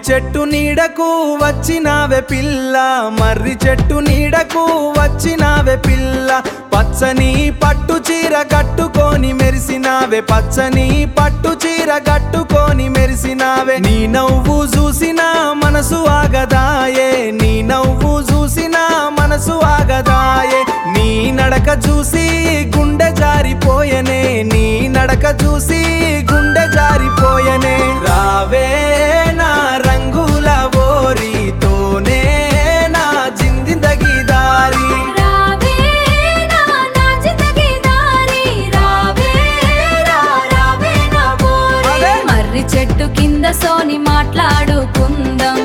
చెట్టు నీడకు వచ్చినావే పిల్ల మర్రి చెట్టు నీడకు వచ్చినావే పిల్ల పచ్చని పట్టు చీర కట్టుకొని మెరిసినావే పచ్చని పట్టు చీర కట్టుకొని మెరిసినావే నీ నవ్వు చూసిన మనసు ఆగదాయే నీ నవ్వు చూసిన మనసు ఆగదాయే నీ నడక చూసి గుండె జారిపోయనే నీ నడక చూసి గుండె జారిపోయనే రావే నా రంగుల ఓరితోనే నా జిందిందగి దారి రావే నా నాచితకి దారి రావే రా రావే నా బోరి అదే. మర్రి చెట్టు కింద సోని మాట్లాడుకుందాం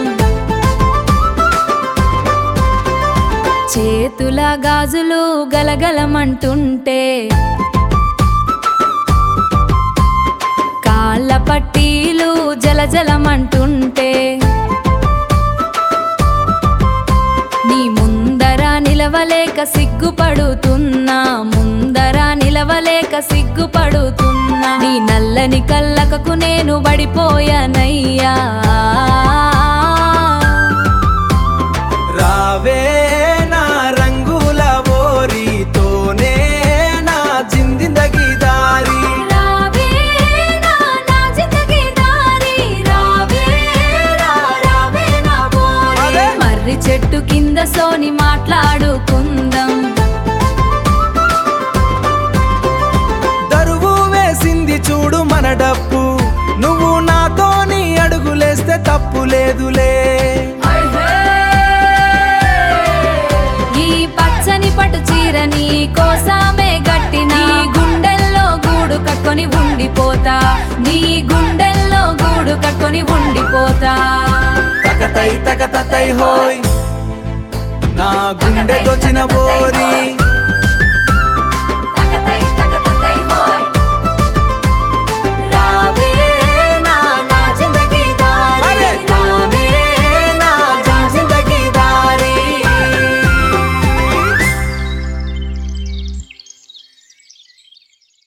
చేతుల గాజులు గలగలమంటుంటే కాళ్ళ పట్టీలు జలజలమంటుంటే నీ ముందర నిలవలేక సిగ్గుపడుతున్నా ముందర నిలవలేక సిగ్గుపడుతున్నా నీ నల్లని కళ్ళకకు నేను పడిపోయానయ్యా రావే నా రంగుల ఓరితోనే నా జిందిందగి దారి రావే నా నాచితకి దారి రావే రా రావే నా బోరి అదే. మర్రి చెట్టు కింద సోని మాట్లాడుకుందాం దరువు వేసింది చూడు మన డప్పు నువ్వు నాతోని అడుగులేస్తే తప్పు లేదులే ఈ పచ్చని పట్టు చీర నీ కోసమే గట్టిన నీ గుండెల్లో గూడు కట్టుకొని ఉండిపోతా నీ గుండెల్లో గూడు కట్టుకొని ఉండిపోతా తకతై తకతై హోయ్ నా గుండె దొచిన బోరి